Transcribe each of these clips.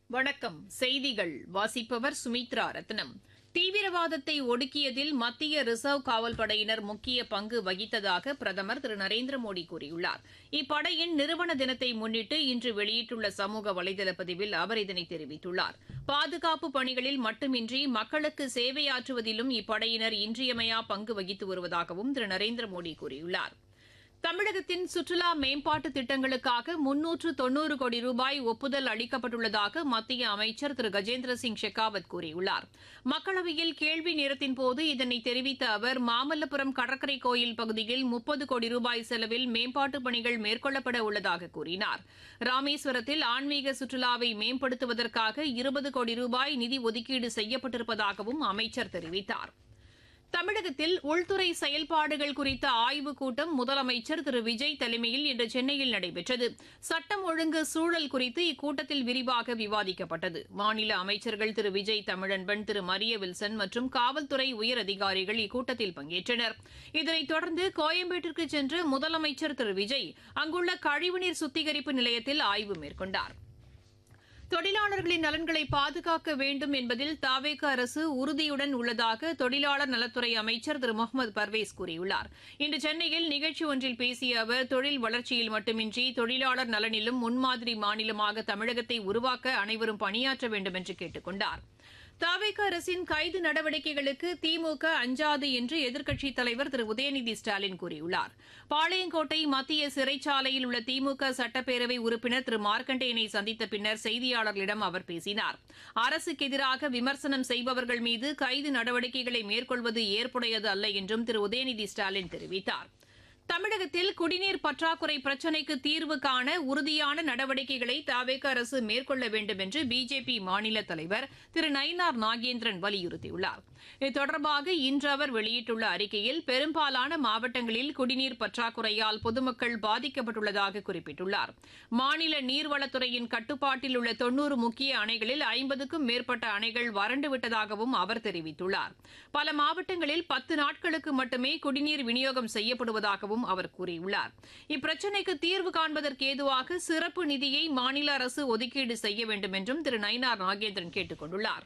வணக்கம் செய்திகள் வாசிப்பவர் சுமித்ரா ரத்னம் தீவிரவாதத்தை ஒடுக்கியதில் மத்திய ரிசர்வ் காவல் படையினர் முக்கிய பங்கு வகித்ததாக பிரதமர் திரு நரேந்திர மோடி கூறியுள்ளார் இப்படையின் நிறுவன தினத்தை முன்னிட்டு இன்று வெளியிட்டுள்ள சமூக வலைதள பதிவில் அவர் இதனை தெரிவித்துள்ளார் பாதுகாப்பு பணிகளில் மட்டுமின்றி மக்களுக்கு சேவையாற்றுவதிலும் இப்படையினர் இன்றியமையா பங்கு வகித்து வருவதாகவும் திரு நரேந்திர மோடி கூறியுள்ளார் தமிழகத்தின் சுற்றுலா மேம்பாட்டு திட்டங்களுக்காக முன்னூற்று தொன்னூறு கோடி ரூபாய் ஒப்புதல் அளிக்கப்பட்டுள்ளதாக மத்திய அமைச்சர் திரு கஜேந்திர சிங் ஷெகாவத் கூறியுள்ளார் மக்களவையில் கேள்வி நேரத்தின்போது இதனை தெரிவித்த அவர் மாமல்லபுரம் கடற்கரை கோயில் பகுதியில் முப்பது கோடி ரூபாய் செலவில் மேம்பாட்டுப் பணிகள் மேற்கொள்ளப்பட உள்ளதாக கூறினார் ராமேஸ்வரத்தில் ஆன்மீக சுற்றுலாவை மேம்படுத்துவதற்காக இருபது கோடி ரூபாய் நிதி ஒதுக்கீடு செய்யப்பட்டிருப்பதாகவும் அமைச்சர் தெரிவித்தாா் தமிழகத்தில் உள்துறை செயல்பாடுகள் குறித்த ஆய்வுக் கூட்டம் முதலமைச்சர் திரு விஜய் தலைமையில் இன்று சென்னையில் நடைபெற்றது சட்டம் ஒழுங்கு சூழல் குறித்து இக்கூட்டத்தில் விரிவாக விவாதிக்கப்பட்டது மாநில அமைச்சர்கள் திரு விஜய் தமிழன்பன் திரு மரிய வில்சன் மற்றும் காவல்துறை உயர் அதிகாரிகள் இக்கூட்டத்தில் பங்கேற்றனர் இதனைத் தொடர்ந்து கோயம்பேட்டிற்கு சென்று முதலமைச்சர் திரு விஜய் அங்குள்ள கழிவுநீர் சுத்திகரிப்பு நிலையத்தில் ஆய்வு மேற்கொண்டாா் தொழிலாளர்களின் நலன்களை பாதுகாக்க வேண்டும் என்பதில் தாவேக அரசு உறுதியுடன் உள்ளதாக தொழிலாளர் நலத்துறை அமைச்சர் திரு முகமது பர்வேஸ் கூறியுள்ளார் இன்று சென்னையில் நிகழ்ச்சி ஒன்றில் பேசிய அவர் தொழில் வளர்ச்சியில் மட்டுமின்றி தொழிலாளர் நலனிலும் முன்மாதிரி மாநிலமாக தமிழகத்தை உருவாக்க அனைவரும் பணியாற்ற வேண்டும் என்று கேட்டுக் கொண்டாா் தாவேக அரசின் கைது நடவடிக்கைகளுக்கு திமுக அஞ்சாது என்று எதிர்க்கட்சித் தலைவர் திரு உதயநிதி ஸ்டாலின் கூறியுள்ளார் பாளையங்கோட்டை மத்திய சிறைச்சாலையில் உள்ள திமுக சட்டப்பேரவை உறுப்பினர் திரு மார்க்கண்டேயனை சந்தித்த பின்னர் செய்தியாளர்களிடம் அவர் பேசினார் அரசுக்கு எதிராக விமர்சனம் செய்பவர்கள் மீது கைது நடவடிக்கைகளை மேற்கொள்வது ஏற்புடையது அல்ல என்றும் திரு உதயநிதி ஸ்டாலின் தெரிவித்தாா் தமிழகத்தில் குடிநீர் பற்றாக்குறை பிரச்சினைக்கு தீர்வு காண உறுதியான நடவடிக்கைகளை தாவேக அரசு மேற்கொள்ள வேண்டும் என்று பிஜேபி மாநில தலைவர் திரு நயினார் நாகேந்திரன் வலியுறுத்தியுள்ளார் இது தொடர்பாக இன்று அவர் வெளியிட்டுள்ள அறிக்கையில் பெரும்பாலான மாவட்டங்களில் குடிநீர் பற்றாக்குறையால் பொதுமக்கள் பாதிக்கப்பட்டுள்ளதாக குறிப்பிட்டுள்ளார் மாநில நீர்வளத்துறையின் கட்டுப்பாட்டில் உள்ள தொன்னூறு முக்கிய அணைகளில் ஐம்பதுக்கும் மேற்பட்ட அணைகள் வறண்டு விட்டதாகவும் அவர் தெரிவித்துள்ளார் பல மாவட்டங்களில் பத்து நாட்களுக்கு மட்டுமே குடிநீர் விநியோகம் செய்யப்படுவதாகவும் என்றும் அவர் கூறியுள்ளார் இப்பிரச்சினைக்கு தீர்வு காண்பதற்கு ஏதுவாக சிறப்பு நிதியை மாநில அரசு ஒதுக்கீடு செய்ய வேண்டும் என்றும் திரு நயினார் நாகேந்திரன் கேட்டுக் கொண்டுள்ளார்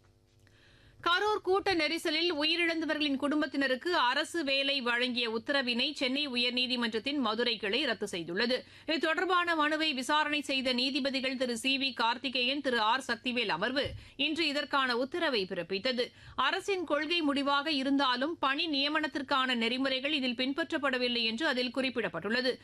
கரூர் கூட்ட நெரிசலில் உயிரிழந்தவர்களின் குடும்பத்தினருக்கு அரசு வேலை வழங்கிய உத்தரவினை சென்னை உயர்நீதிமன்றத்தின் மதுரை கிளை ரத்து செய்துள்ளது இது தொடர்பான மனுவை விசாரணை செய்த நீதிபதிகள் Thiru C V Karthikeyan Thiru R Sakthivel அமர்வு இன்று இதற்கான உத்தரவை பிறப்பித்தது அரசின் கொள்கை முடிவாக இருந்தாலும் பணி நியமனத்திற்கான நெறிமுறைகள் இதில் பின்பற்றப்படவில்லை என்று அதில் குறிப்பிடப்பட்டுள்ளது